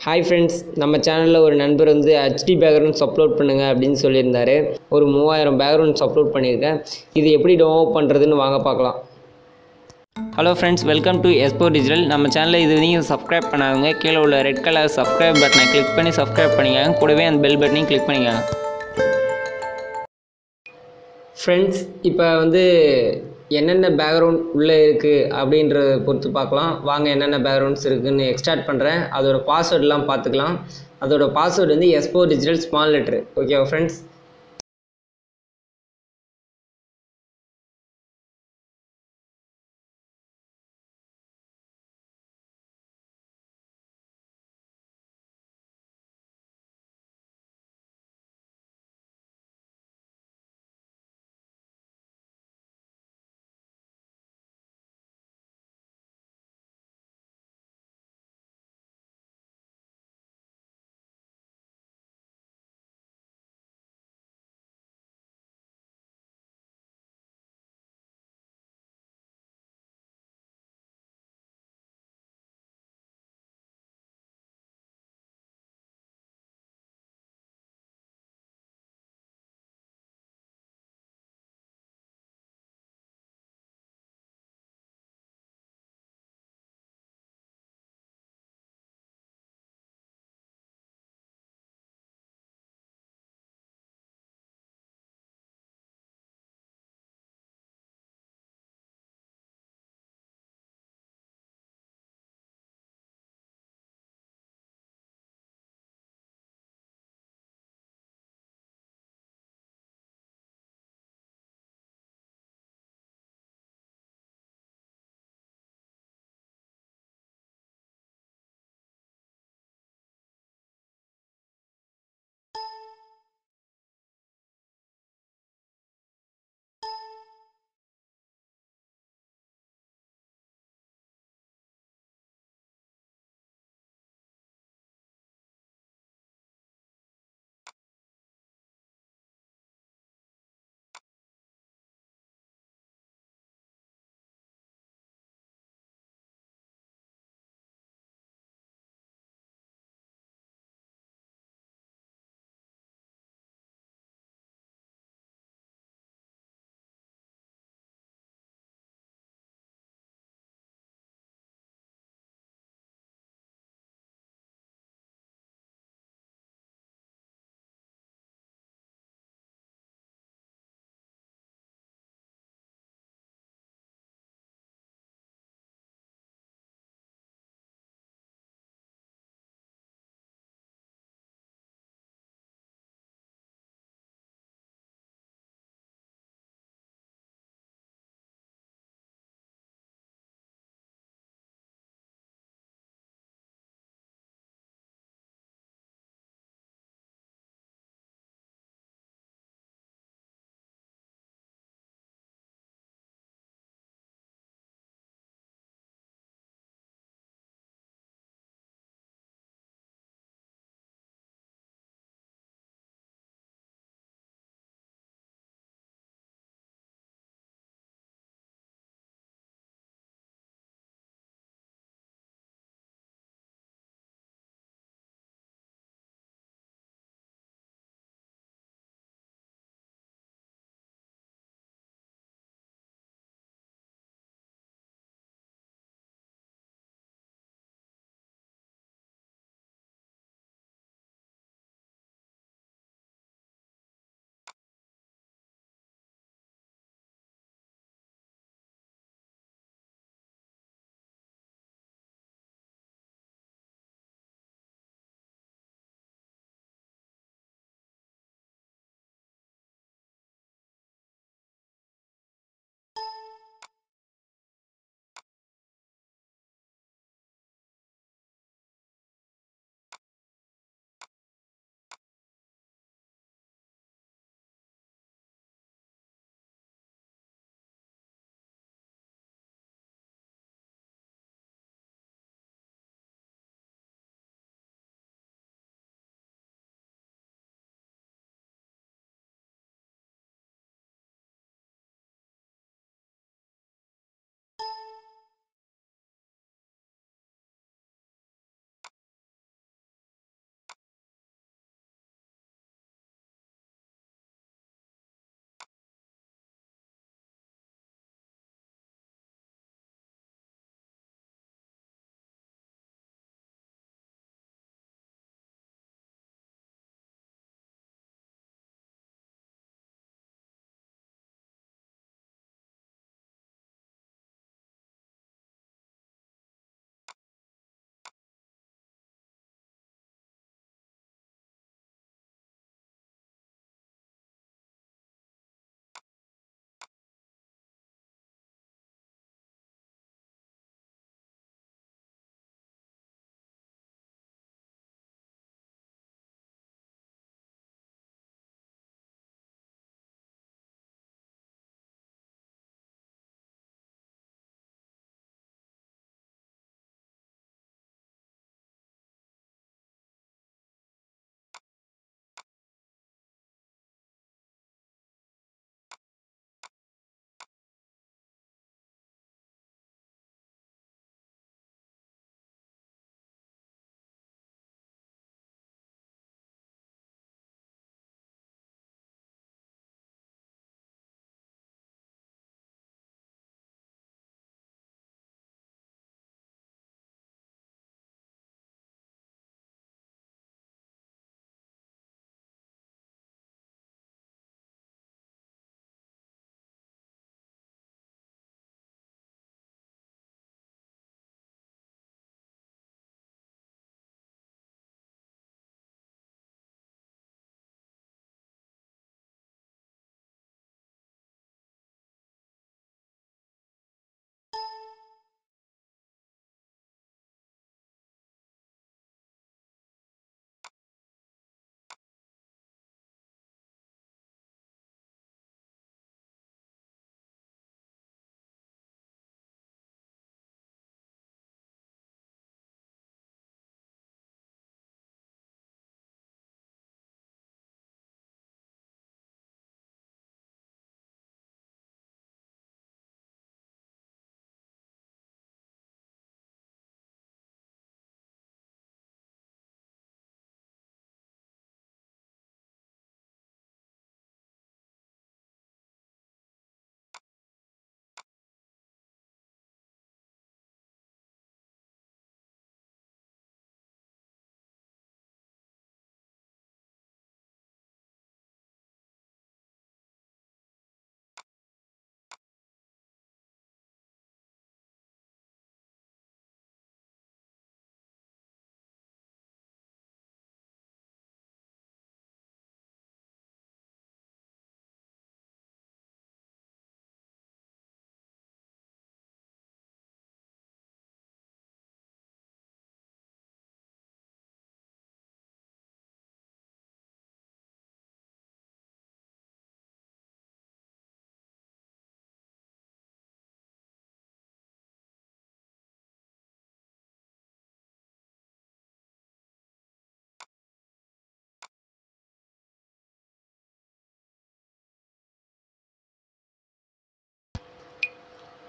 hi friends நம்ம சேனலில் ஒரு நண்பர் வந்து ஹெச்டி பேக்ரவுண்ட்ஸ் அப்லோட் பண்ணுங்கள் அப்படின்னு சொல்லியிருந்தாரு ஒரு மூவாயிரம் பேக்ரவுண்ட்ஸ் அப்லோட் பண்ணியிருக்கேன் இது எப்படி டவுன்லோட் பண்ணுறதுன்னு வாங்க பார்க்கலாம் hello friends welcome to Espo digital நம்ம சேனலில் இது வரைக்கும் சப்ஸ்கிரைப் பண்ணாதவங்க கீழே உள்ள ரெட் கலர் சப்ஸ்கிரைப் பட்டனை கிளிக் பண்ணி சப்ஸ்கிரைப் பண்ணிக்கோங்க கூடவே அந்த பெல் பட்டனையும் கிளிக் பண்ணிக்கோங்க ஃப்ரெண்ட்ஸ் இப்போ வந்து என்னென்ன பேக்ரவுண்ட் உள்ளே இருக்குது அப்படின்றத பொறுத்து பார்க்கலாம் வாங்க என்னென்ன பேக்ரவுண்ட்ஸ் இருக்குதுன்னு எக்ஸ்டார்ட் பண்ணுறேன் அதோட பாஸ்வேர்ட்லாம் பார்த்துக்கலாம் அதோட பாஸ்வேர்டு வந்து எஸ்போ டிஜிட்டல் ஸ்மால் லெட்ரு ஓகேவா ஃப்ரெண்ட்ஸ்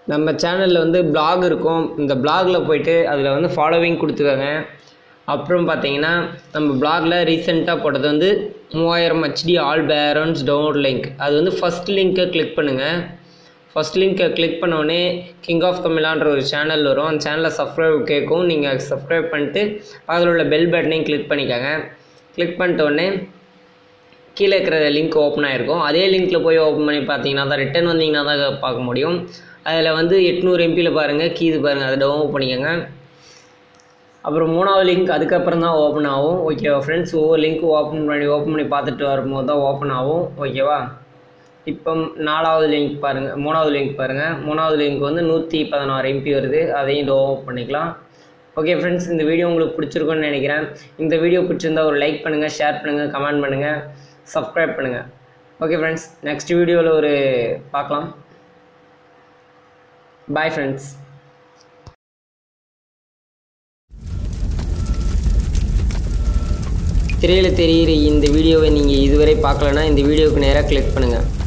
நம்ம சேனலில் வந்து blog இருக்கும் இந்த பிளாகில் போயிட்டு அதில் வந்து ஃபாலோவிங் கொடுத்துக்கோங்க அப்புறம் பார்த்தீங்கன்னா நம்ம பிளாகில் ரீசெண்டாக போட்டது வந்து மூவாயிரம் HD all parents download link அது வந்து ஃபஸ்ட் லிங்க்கை கிளிக் பண்ணுங்கள் ஃபஸ்ட் லிங்க்கை கிளிக் பண்ணோடனே கிங் ஆஃப் தமிழான்ற ஒரு சேனல் வரும் அந்த சேனலில் சப்ஸ்கிரைப் கேட்கும் நீங்கள் சப்ஸ்கிரைப் பண்ணிட்டு அதில் உள்ள பெல் பட்டனையும் கிளிக் பண்ணிக்கோங்க கிளிக் பண்ணிட்ட உடனே கீழே இருக்கிற லிங்க் ஓப்பன் ஆகிருக்கும் அதே லிங்க்கில் போய் ஓப்பன் பண்ணி பார்த்தீங்கன்னா தான் ரிட்டன் வந்தீங்கன்னா தான் பார்க்க முடியும் அதில் வந்து எட்நூறு எம்பியில் பாருங்கள் கீது பாருங்கள் அதை டவுன்லோட் பண்ணிக்கோங்க அப்புறம் மூணாவது லிங்க் அதுக்கப்புறம் தான் ஓப்பன் ஆகும் ஓகேவா ஃப்ரெண்ட்ஸ் ஒவ்வொரு லிங்க்கும் ஓப்பன் பண்ணி ஓப்பன் பண்ணி பார்த்துட்டு வரும்போது தான் ஓப்பன் ஆகும் ஓகேவா இப்போ நாலாவது லிங்க் பாருங்கள் மூணாவது லிங்க் பாருங்கள் மூணாவது லிங்க் வந்து நூற்றி பதினாறு எம்பி வருது அதையும் டவுன்லோட் பண்ணிக்கலாம் ஓகே ஃப்ரெண்ட்ஸ் இந்த வீடியோ உங்களுக்கு பிடிச்சிருக்குன்னு நினைக்கிறேன் இந்த வீடியோ பிடிச்சிருந்தா ஒரு லைக் பண்ணுங்கள் ஷேர் பண்ணுங்கள் கமெண்ட் பண்ணுங்கள் சப்ஸ்கிரைப் பண்ணுங்கள் ஓகே ஃப்ரெண்ட்ஸ் நெக்ஸ்ட் வீடியோவில் ஒரு பார்க்கலாம் பாய் ஃப்ரெண்ட்ஸ் திரையில் தெரிகிற இந்த வீடியோவை நீங்கள் இதுவரை பார்க்கலன்னா இந்த வீடியோவுக்கு நேராக கிளிக் பண்ணுங்கள்